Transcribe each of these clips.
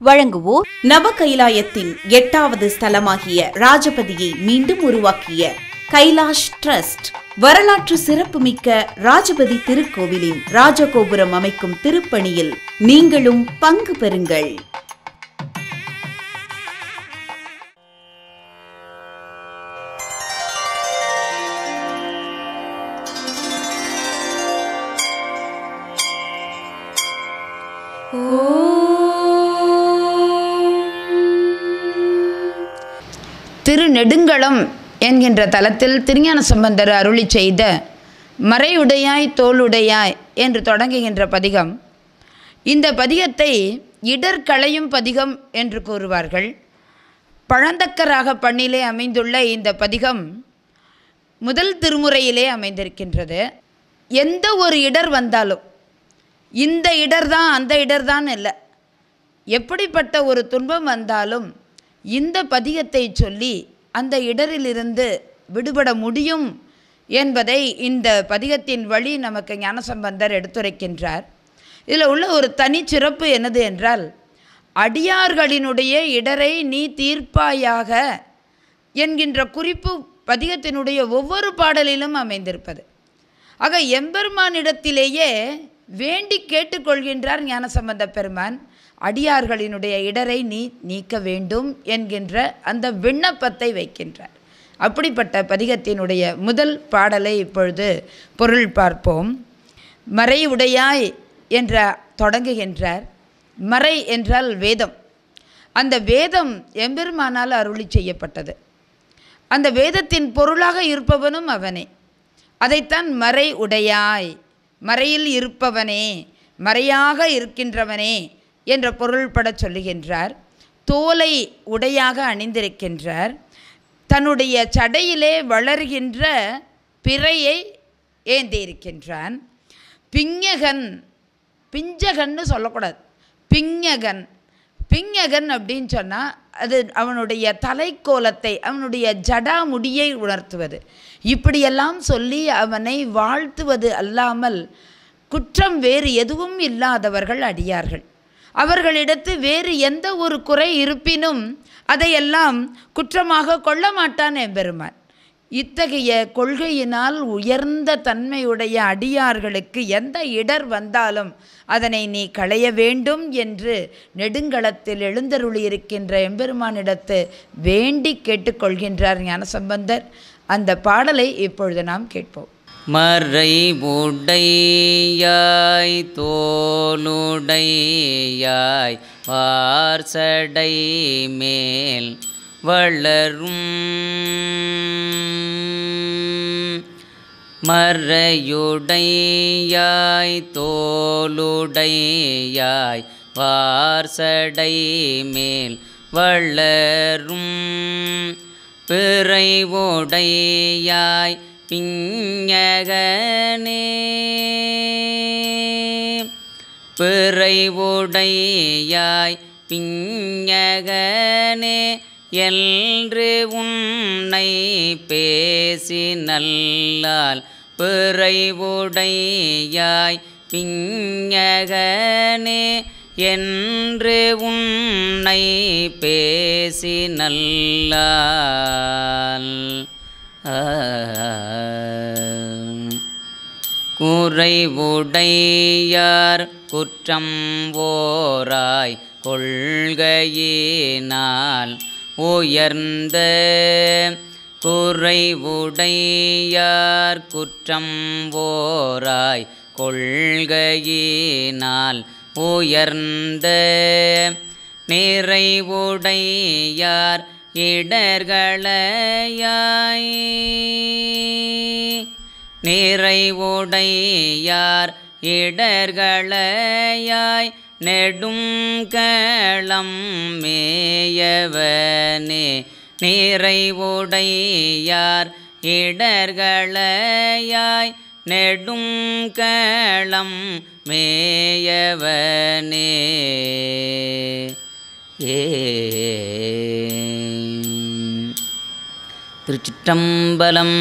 வழங்குவோர் நவ கைலாயத்தின் எட்டாவது ஸ்தலமாகிய ராஜபதியை மீண்டும் உருவாக்கிய கைலாஷ் ட்ரஸ்ட் வரலாற்று சிறப்புமிக்க ராஜபதி திருக்கோவிலின் ராஜகோபுரம் அமைக்கும் திருப்பணியில் நீங்களும் பங்கு பெறுங்கள் திருநெடுங்களம் என்கின்ற தலத்தில் திருஞான சம்பந்தர் அருளி செய்த மறையுடையாய் தோளுடையாய் என்று தொடங்குகின்ற பதிகம் இந்த பதிகத்தை இடர்களையும் பதிகம் என்று கூறுவார்கள் பழந்தக்கராக பண்ணிலே அமைந்துள்ள இந்த பதிகம் முதல் திருமுறையிலே அமைந்திருக்கின்றது எந்த ஒரு இடர் வந்தாலும் இந்த இடர் தான் அந்த இடர் தான் இல்லை எப்படிப்பட்ட ஒரு துன்பம் வந்தாலும் இந்த பதிகத்தை சொல்லி அந்த இடரிலிருந்து விடுபட முடியும் என்பதை இந்த பதிகத்தின் வழி நமக்கு ஞானசம்பந்தர் எடுத்துரைக்கின்றார் இதில் உள்ள ஒரு தனிச்சிறப்பு என்னது என்றால் அடியார்களினுடைய இடரை நீ தீர்ப்பாயாக என்கின்ற குறிப்பு பதிகத்தினுடைய ஒவ்வொரு பாடலிலும் அமைந்திருப்பது ஆக எம்பெருமானிடத்திலேயே வேண்டி கேட்டுக்கொள்கின்றார் ஞானசம்பந்த பெருமான் அடியார்களினுடைய இடரை நீ நீக்க வேண்டும் என்கின்ற அந்த விண்ணப்பத்தை வைக்கின்றார் அப்படிப்பட்ட பதிகத்தினுடைய முதல் பாடலை இப்பொழுது பொருள் பார்ப்போம் மறை உடையாய் என்ற தொடங்குகின்றார் மறை என்றால் வேதம் அந்த வேதம் எம்பெருமானால் அருளி செய்யப்பட்டது அந்த வேதத்தின் பொருளாக இருப்பவனும் அவனே அதைத்தான் மறை உடையாய் மறையில் இருப்பவனே மறையாக இருக்கின்றவனே என்ற பொருள்பட சொல்லுகின்றார் தோலை உடையாக அணிந்திருக்கின்றார் தன்னுடைய சடையிலே வளர்கின்ற பிறையை ஏந்தியிருக்கின்றான் பிஞகன் பிஞ்சகன்னு சொல்லக்கூடாது பிஞகன் பிஞகன் அப்படின்னு சொன்னால் அது அவனுடைய தலைக்கோலத்தை அவனுடைய ஜடாமுடியை உணர்த்துவது இப்படியெல்லாம் சொல்லி அவனை வாழ்த்துவது அல்லாமல் குற்றம் வேறு எதுவும் இல்லாதவர்கள் அடியார்கள் அவர்களிடத்து வேறு எந்த ஒரு குறை இருப்பினும் அதையெல்லாம் குற்றமாக கொள்ள மாட்டான் எம்பெருமான் இத்தகைய கொள்கையினால் உயர்ந்த தன்மையுடைய அடியார்களுக்கு எந்த இடர் வந்தாலும் அதனை நீ களைய வேண்டும் என்று நெடுங்களத்தில் எழுந்தருளியிருக்கின்ற எம்பெருமானிடத்து வேண்டி கேட்டுக்கொள்கின்றார் ஞானசம்பந்தர் அந்த பாடலை இப்பொழுது நாம் கேட்போம் மறை உடையாய் தோளுடையாய் வார்சடை மேல் வளரும் மறையுடையாய் தோளுடையாய் வார்சடை மேல் வளரும் பிறைவுடையாய் பிஞகனே பிறைவுடையாய் பிஞகனே என்று உன்னை பேசி நல்லால் பிறைவுடையாய் பிஞகனே என்று உன்னை பேசி நல்லால் குறைவுடையார் குற்றம் ஓராய் கொள்கையினால் உயர்ந்த குறைவுடையார் குற்றம் ஓராய் கொள்கையினால் உயர்ந்த நிறைவுடையார் இடர்களையாய் நிறைவுடையார் இடர்களையாய் நெடும் களம் மேயவனே நிறைவுடையார் இடர்களையாய் நெடும் களம் மேயவனே ஏ திருச்சிற்றம்பலம்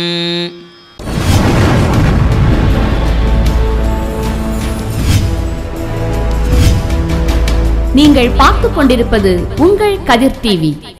நீங்கள் பார்த்துக் கொண்டிருப்பது உங்கள் கதிர் டிவி